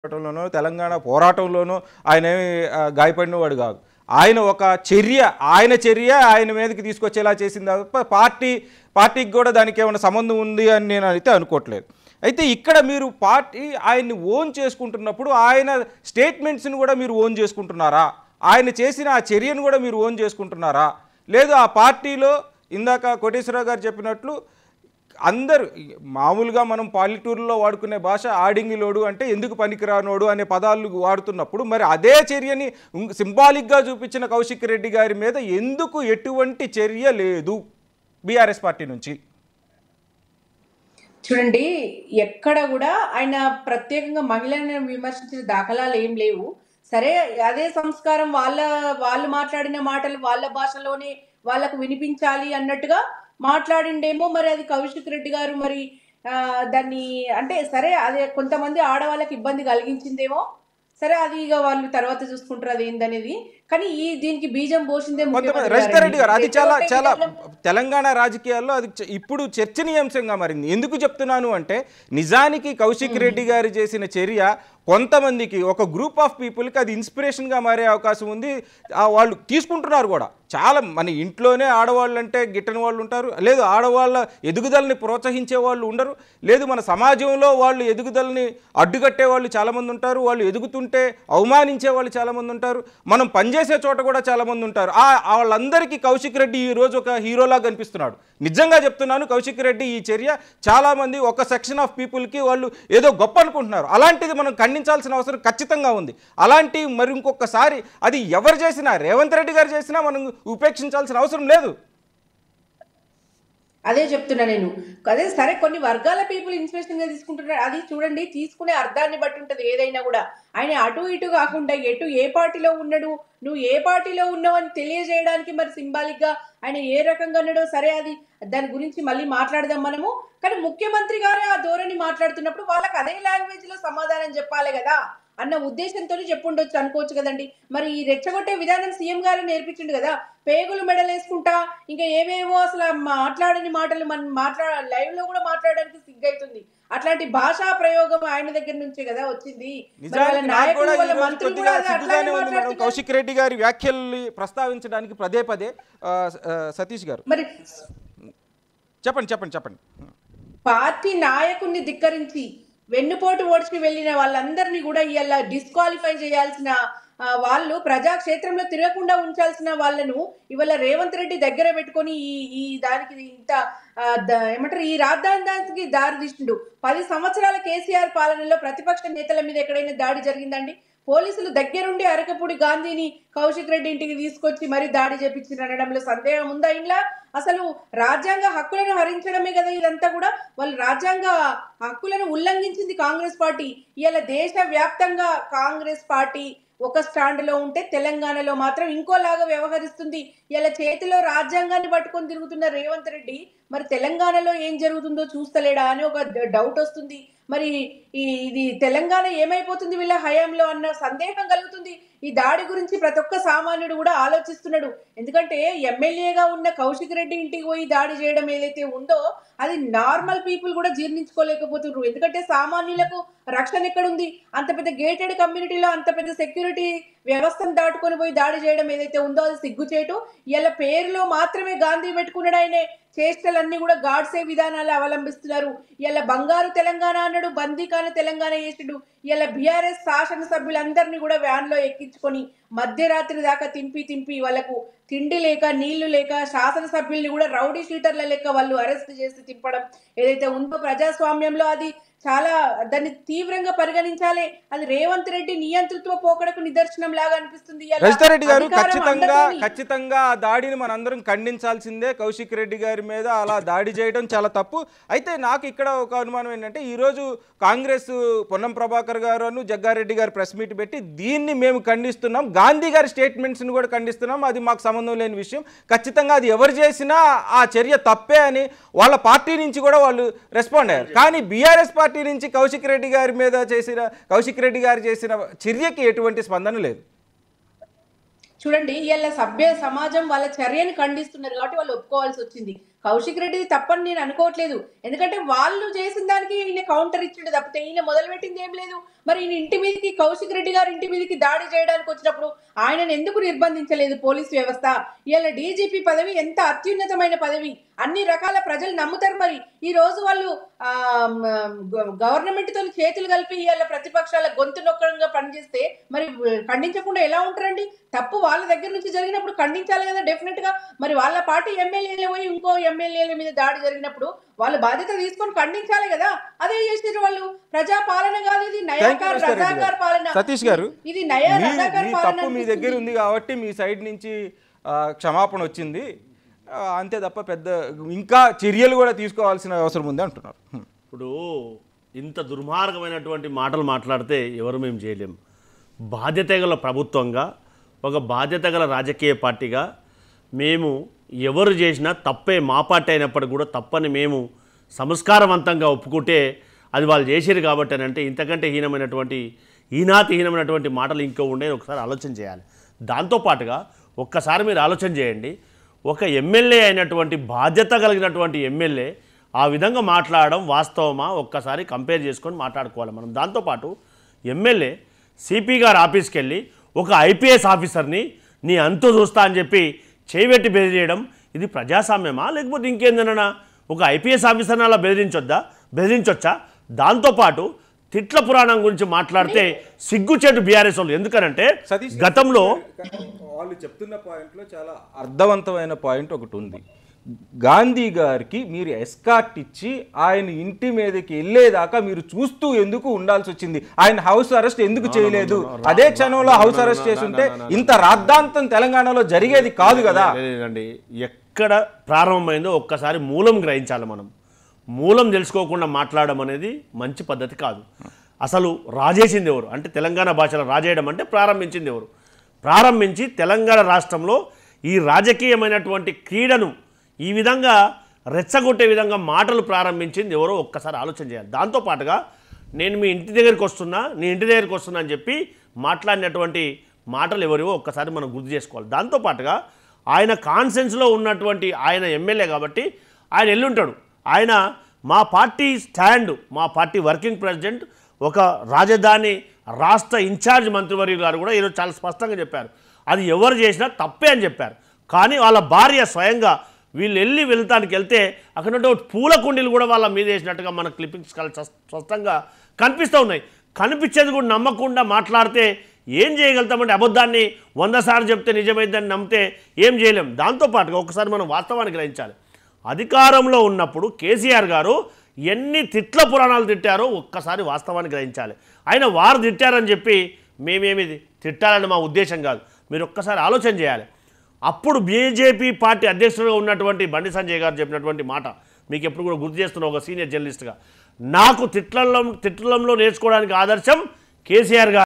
పోరాటంలోనో తెలంగాణ పోరాటంలోనో ఆయన ఏమి ఆ, గాయపడినవాడు కాదు ఆయన ఒక చర్య ఆయన చర్య ఆయన మీదకి తీసుకొచ్చేలా చేసింది తప్ప పార్టీ పార్టీకి కూడా దానికి ఏమైనా సంబంధం ఉంది అని నేను అయితే అనుకోవట్లేదు అయితే ఇక్కడ మీరు పార్టీ ఆయన్ని ఓన్ చేసుకుంటున్నప్పుడు ఆయన స్టేట్మెంట్స్ని కూడా మీరు ఓన్ చేసుకుంటున్నారా ఆయన చేసిన ఆ చర్యను కూడా మీరు ఓన్ చేసుకుంటున్నారా లేదు ఆ పార్టీలో ఇందాక కోటేశ్వరరావు గారు చెప్పినట్లు అందరు మామూలుగా మనం పాలిటూరులో వాడుకునే భాష ఆడింగిలోడు అంటే ఎందుకు పనికిరానోడు అనే పదాలు వాడుతున్నప్పుడు మరి అదే చర్యని ఉం- సింబాలిక్గా చూపించిన కౌశిక్ రెడ్డి గారి మీద ఎందుకు ఎటువంటి చర్య లేదు బీఆర్ఎస్ పార్టీ నుంచి చూడండి ఎక్కడ కూడా ఆయన ప్రత్యేకంగా మహిళలను విమర్శించిన దాఖలాలు ఏం లేవు సరే అదే సంస్కారం వాళ్ళ వాళ్ళు మాట్లాడిన మాటలు వాళ్ళ భాషలోనే వాళ్ళకు వినిపించాలి అన్నట్టుగా మాట్లాడిండేమో మరి అది కౌశిక్ రెడ్డి గారు మరి ఆ, దాన్ని అంటే సరే అదే కొంతమంది ఆడవాళ్ళకి ఇబ్బంది కలిగించిందేమో సరే అది ఇక వాళ్ళు తర్వాత చూసుకుంటారు అది ఏందనేది కానీ ఈ దీనికి బీజం పోసిందే కొంతమంది ముఖ్యమంత్రి రజితారెడ్డి గారు అది చాలా ఎటువంటి చాలా విధానం- తెలంగాణ రాజకీయాల్లో అది చ- ఇప్పుడు చర్చనీయాంశంగా మారింది ఎందుకు చెప్తున్నాను అంటే నిజానికి కౌశిక్ రెడ్డి గారు చేసిన చర్య కొంతమందికి ఒక గ్రూప్ ఆఫ్ పీపుల్కి అది ఇన్స్పిరేషన్గా మారే అవకాశం ఉంది ఆ వాళ్ళు తీసుకుంటున్నారు కూడా చాలా మన ఇంట్లోనే ఆడవాళ్ళు అంటే గిట్టని వాళ్ళు ఉంటారు లేదు ఆడవాళ్ళ ఎదుగుదలని ప్రోత్సహించే వాళ్ళు ఉండరు లేదు మన సమాజంలో వాళ్ళు ఎదుగుదలని అడ్డుకట్టే వాళ్ళు చాలామంది ఉంటారు వాళ్ళు ఎదుగుతుంటే అవమానించే వాళ్ళు చాలామంది ఉంటారు మనం పనిచేసే చోట కూడా చాలామంది ఉంటారు ఆ ఆ వాళ్ళందరికీ కౌశిక్ రెడ్డి ఈ రోజు ఒక హీరోలా కనిపిస్తున్నాడు నిజంగా చెప్తున్నాను కౌశిక్ రెడ్డి ఈ చర్య చాలామంది ఒక సెక్షన్ ఆఫ్ పీపుల్కి వాళ్ళు ఏదో గొప్ప అనుకుంటున్నారు అలాంటిది మనం ఖండించాల్సిన అవసరం ఖచ్చితంగా ఉంది అలాంటి మరి ఇంకొకసారి అది ఎవరు చేసినా రేవంత్ రెడ్డి గారు చేసినా మనం ఉపేక్షించాల్సిన అవసరం లేదు అదే చెప్తున్నా నేను అదే సరే కొన్ని వర్గాల పీపుల్ ఇన్స్పిరేషన్ గా తీసుకుంటున్నారు అది చూడండి తీసుకునే అర్థాన్ని బట్టి ఉంటది ఏదైనా కూడా ఆయన అటు ఇటు కాకుండా ఎటు ఏ పార్టీలో ఉన్నాడు నువ్వు ఏ పార్టీలో ఉన్నావు అని తెలియజేయడానికి మరి సింబాలిక్ గా ఆయన ఏ రకంగా ఉన్నాడో సరే అది దాని గురించి మళ్ళీ మాట్లాడదాం మనము కానీ ముఖ్యమంత్రి గారే ఆ ధోరణి మాట్లాడుతున్నప్పుడు వాళ్ళకి అదే లాంగ్వేజ్ లో సమాధానం చెప్పాలి కదా అన్న ఉద్దేశంతో చెప్పుండొచ్చు అనుకోవచ్చు కదండి మరి ఈ రెచ్చగొట్టే విధానం సీఎం గారు నేర్పించిండు కదా పేగులు మెడలేసుకుంటా ఇంకా ఏవేవో అసలు ఆ మాట్లాడని మాటలు మనం మాట్లా లైవ్ లో కూడా మాట్లాడడానికి సిగ్గైతుంది అట్లాంటి భాషా ప్రయోగం ఆయన దగ్గర నుంచే కదా వచ్చింది మరి వాళ్ళ నిజానికి నాకు కూడా నాయకులు వాళ్ళ ఈరోజు మంత్రులు కొద్దిగా కూడా అది సిగ్గుగానే అట్లానే ఉంది మేడం మాట్లాడుతున్నారు కౌశిక్ రెడ్డి గారి వ్యాఖ్యల్ని ప్రస్తావించడానికి పదే పదే ఆ, ఆ, సతీష్ గారు మరి చెప్పండి చెప్పండి చెప్పండి పార్టీ నాయకుడిని ధిక్కరించి వెన్నుపోటు ఓడిచి వెళ్ళిన వాళ్ళందరినీ కూడా ఇవాళ డిస్క్వాలిఫై చేయాల్సిన ఆ, వాళ్ళు ప్రజాక్షేత్రంలో తిరగకుండా ఉంచాల్సిన వాళ్ళను ఇవాళ రేవంత్ రెడ్డి దగ్గర పెట్టుకొని ఈ ఈ దానికి ఇంత ఆ, ద- ఏమంటారు ఈ రాద్ధాంతానికి దారి తీసిండు పది సంవత్సరాల కేసీఆర్ పాలనలో ప్రతిపక్ష నేతల మీద ఎక్కడైనా దాడి జరిగిందండి పోలీసులు దగ్గరుండి అరకపూడి గాంధీని కౌశిక్ రెడ్డి ఇంటికి తీసుకొచ్చి మరీ దాడి చేపించిన అనడంలో సందేహం ఉందా ఇంట్లో అసలు రాజ్యాంగ హక్కులను హరించడమే కదా ఇదంతా కూడా వాళ్ళు రాజ్యాంగ హక్కులను ఉల్లంఘించింది కాంగ్రెస్ పార్టీ ఇవాళ దేశ వ్యాప్తంగా కాంగ్రెస్ పార్టీ ఒక స్టాండ్ లో ఉంటే తెలంగాణలో మాత్రం ఇంకోలాగా వ్యవహరిస్తుంది ఇలా చేతిలో రాజ్యాంగాన్ని పట్టుకొని తిరుగుతున్న రేవంత్ రెడ్డి మరి తెలంగాణలో ఏం జరుగుతుందో చూస్తలేడా అని ఒక డౌట్ వస్తుంది మరి ఈ ఇది తెలంగాణ ఏమైపోతుంది వీళ్ళ హయాంలో అన్న సందేహం కలుగుతుంది ఈ దాడి గురించి ప్రతి ఒక్క సామాన్యుడు కూడా ఆలోచిస్తున్నాడు ఎందుకంటే ఎమ్మెల్యేగా ఉన్న కౌశిక్ రెడ్డి ఇంటికి పోయి దాడి చేయడం ఏదైతే ఉందో అది నార్మల్ పీపుల్ కూడా జీర్ణించుకోలేకపోతున్నారు ఎందుకంటే సామాన్యులకు రక్షణ ఎక్కడుంది అంత పెద్ద గేటెడ్ కమ్యూనిటీలో అంత పెద్ద సెక్యూరిటీ వ్యవస్థను దాటుకొని పోయి దాడి చేయడం ఏదైతే ఉందో అది సిగ్గుచేటు ఇలా పేరులో మాత్రమే గాంధీ పెట్టుకున్నాడు ఆయనే చేష్టలన్నీ కూడా గాడ్సే విధానాలు అవలంబిస్తున్నారు ఇలా బంగారు తెలంగాణ అన్నాడు బందీకాన తెలంగాణ చేసిండు ఇలా బీఆర్ఎస్ శాసనసభ్యులందరినీ కూడా వ్యాన్ లో ఎక్కించుకొని మధ్యరాత్రి దాకా తింపి తింపి వాళ్ళకు తిండి లేక నీళ్లు లేక శాసనసభ్యుల్ని కూడా రౌడీ షీటర్ల లెక్క వాళ్ళు అరెస్ట్ చేసి తిప్పడం ఏదైతే ఉందో ప్రజాస్వామ్యంలో అది చాలా దాన్ని తీవ్రంగా పరిగణించాలి అది రేవంత్ రెడ్డి నియంతృత్వ పోకడకు నిదర్శనం లాగా అనిపిస్తుంది ఇవాళ రజితారెడ్డి గారు అధికారం ఖచ్చితంగా అందరితోని- ఖచ్చితంగా ఆ దాడిని మనందరం ఖండించాల్సిందే కౌశిక్ రెడ్డి గారి మీద అలా దాడి చేయడం చాలా తప్పు అయితే నాకు ఇక్కడ ఒక అనుమానం ఏంటంటే ఈరోజు కాంగ్రెస్ పొన్నం ప్రభాకర్ గారు అను జగ్గారెడ్డి గారు ప్రెస్ మీట్ పెట్టి దీన్ని మేము ఖండిస్తున్నాం గాంధీ గారి స్టేట్మెంట్స్ని కూడా ఖండిస్తున్నాం అది మాకు సంబంధం లేని విషయం ఖచ్చితంగా అది ఎవరు చేసినా ఆ చర్య తప్పే అని వాళ్ళ పార్టీ నుంచి కూడా వాళ్ళు రెస్పాండ్ అయ్యారు కానీ బీఆర్ఎస్ పార్టీ నుంచి కౌశిక్ రెడ్డి గారి మీద చేసిన కౌశిక్ రెడ్డి గారు చేసిన చర్యకి ఎటువంటి స్పందన లేదు చూడండి ఇవాళ సభ్య సమాజం వాళ్ళ చర్యను ఖండిస్తున్నారు కాబట్టి వాళ్ళు ఒప్పుకోవాల్సి వచ్చింది కౌశిక్ రెడ్డిది తప్పని నేను అనుకోవట్లేదు ఎందుకంటే వాళ్ళు చేసిన దానికి ఈయన కౌంటర్ ఇచ్చిండు తప్పితే ఈయన మొదలుపెట్టింది ఏం లేదు మరి ఈయన ఇంటి మీదకి కౌశిక్ రెడ్డి గారు ఇంటి మీదకి దాడి చేయడానికి వచ్చినప్పుడు ఆయనను ఎందుకు నిర్బంధించలేదు పోలీస్ వ్యవస్థ ఇవాళ డీజీపీ పదవి ఎంత అత్యున్నతమైన పదవి అన్ని రకాల ప్రజలు నమ్ముతారు మరి ఈ రోజు వాళ్ళు గవర్నమెంట్ తో చేతులు కలిపి ఇవాళ ప్రతిపక్షాల గొంతు నొక్కడంగా పనిచేస్తే మరి ఖండించకుండా ఎలా ఉంటారండి తప్పు వాళ్ళ దగ్గర నుంచి జరిగినప్పుడు ఖండించాలి కదా డెఫినెట్ గా మరి వాళ్ళ పార్టీ ఎమ్మెల్యేలు పోయి ఇంకో ఎమ్మెల్యేల మీద దాడి జరిగినప్పుడు వాళ్ళు బాధ్యత తీసుకొని ఖండించాలి కదా అదే చేసారు వాళ్ళు ప్రజా పాలన కాదు ఇది థ్యాంక్ యూ నయాకార్ రజాకార్ పాలన సతీష్ గారు ఇది నయా మీ రజాకార్ మీ పాలన తప్పు మీ దగ్గర అనిపిస్తుంది. ఉంది కాబట్టి మీ సైడ్ నుంచి ఆ, క్షమాపణ వచ్చింది ఆ, అంతే తప్ప పెద్ద ఇంకా చర్యలు కూడా తీసుకోవాల్సిన అవసరం ఉంది అంటున్నారు హ్మ్. ఇప్పుడు ఇంత దుర్మార్గమైనటువంటి మాటలు మాట్లాడితే ఎవరు మేము చేయలేం బాధ్యత గల ప్రభుత్వంగా ఒక బాధ్యత గల రాజకీయ పార్టీగా మేము ఎవరు చేసినా తప్పే మా పార్టీ అయినప్పటికీ కూడా తప్పని మేము సంస్కారవంతంగా ఒప్పుకుంటే అది వాళ్ళు చేసారు కాబట్టి అని అంటే ఇంతకంటే హీనమైనటువంటి హీనాతిహీనమైనటువంటి మాటలు ఇంకో ఉండే ఒకసారి ఆలోచన చేయాలి దాంతోపాటుగా ఒక్కసారి మీరు ఆలోచన చేయండి ఒక ఎమ్మెల్యే అయినటువంటి బాధ్యత కలిగినటువంటి ఎమ్మెల్యే ఆ విధంగా మాట్లాడడం వాస్తవమా ఒక్కసారి కంపేర్ చేసుకొని మాట్లాడుకోవాలి మనం దాంతోపాటు ఎమ్మెల్యే సిపి గారు ఆఫీస్కి వెళ్ళి ఒక ఐపీఎస్ ఆఫీసర్ని నీ అంతు చూస్తా అని చెప్పి చేయబెట్టి బెదిరియడం ఇది ప్రజాస్వామ్యమా లేకపోతే ఇంకేందన్నా ఒక ఐపీఎస్ ఆఫీసర్ని అలా బెదిరించొద్దా బెదిరించొచ్చా దాంతోపాటు తిట్ల పురాణం గురించి మాట్లాడితే సిగ్గుచేటు బీఆర్ఎస్ వాళ్ళు ఎందుకనంటే సతీష్ గతంలో వాళ్ళు చెప్తున్న పాయింట్లో చాలా అర్థవంతమైన పాయింట్ ఒకటి ఉంది గాంధీ గారికి మీరు ఎస్కాట్ ఇచ్చి ఆయన ఇంటి మీదకి వెళ్ళేదాకా మీరు చూస్తూ ఎందుకు ఉండాల్సి వచ్చింది ఆయన హౌస్ అరెస్ట్ ఎందుకు చేయలేదు అదే క్షణంలో హౌస్ అరెస్ట్ చేసి ఉంటే ఇంత రాద్ధాంతం తెలంగాణలో జరిగేది కాదు కదా లేదండి ఎక్కడ ప్రారంభమైందో ఒక్కసారి మూలం గ్రహించాలి మనం మూలం తెలుసుకోకుండా మాట్లాడడం అనేది మంచి పద్ధతి కాదు అసలు రాజేసింది ఎవరు అంటే తెలంగాణ భాషలో రాజేయడం అంటే ప్రారంభించింది ఎవరు ప్రారంభించి తెలంగాణ రాష్ట్రంలో ఈ రాజకీయమైనటువంటి క్రీడను ఈ విధంగా రెచ్చగొట్టే విధంగా మాటలు ప్రారంభించింది ఎవరో ఒక్కసారి ఆలోచన చేయాలి దాంతోపాటుగా నేను మీ ఇంటి దగ్గరికి వస్తున్నా నీ ఇంటి దగ్గరికి వస్తున్నా అని చెప్పి మాట్లాడినటువంటి మాటలు ఎవరివో ఒక్కసారి మనం గుర్తు చేసుకోవాలి దాంతోపాటుగా ఆయన కాన్సెన్స్లో ఉన్నటువంటి ఆయన ఎమ్మెల్యే కాబట్టి ఆయన ఎల్లుంటాడు ఆయన మా పార్టీ స్టాండ్ మా పార్టీ వర్కింగ్ ప్రెసిడెంట్ ఒక రాజధాని రాష్ట్ర ఇన్ఛార్జ్ మంత్రివర్యులు గారు కూడా ఈరోజు చాలా స్పష్టంగా చెప్పారు అది ఎవరు చేసినా తప్పే అని చెప్పారు కానీ వాళ్ళ భార్య స్వయంగా వీళ్ళు వెళ్ళి వెళ్తానికి వెళ్తే అక్కడ ఉన్నటువంటి పూల కుండీలు కూడా వాళ్ళ మీద వేసినట్టుగా మన క్లిప్పింగ్స్ చాలా స్ప- స్పష్టంగా కనిపిస్తూ ఉన్నాయి కనిపించేది కూడా నమ్మకుండా మాట్లాడితే ఏం చేయగలుగుతామంటే అబద్ధాన్ని వంద సార్లు చెప్తే నిజమైందని నమ్మితే ఏం చేయలేం దాంతోపాటుగా ఒకసారి మనం వాస్తవాన్ని గ్రహించాలి అధికారంలో ఉన్నప్పుడు కేసీఆర్ గారు ఎన్ని తిట్ల పురాణాలు తిట్టారో ఒక్కసారి వాస్తవాన్ని గ్రహించాలి ఆయన వారు తిట్టారని చెప్పి మేమేమి తిట్టాలని మా ఉద్దేశం కాదు మీరు ఒక్కసారి ఆలోచన చేయాలి అప్పుడు బీజేపీ పార్టీ అధ్యక్షుడిగా ఉన్నటువంటి బండి సంజయ్ గారు చెప్పినటువంటి మాట మీకు ఎప్పుడు కూడా గుర్తు చేస్తున్న ఒక సీనియర్ జర్నలిస్ట్గా నాకు తిట్లలో తిట్లంలో నేర్చుకోవడానికి ఆదర్శం కేసీఆర్ గారు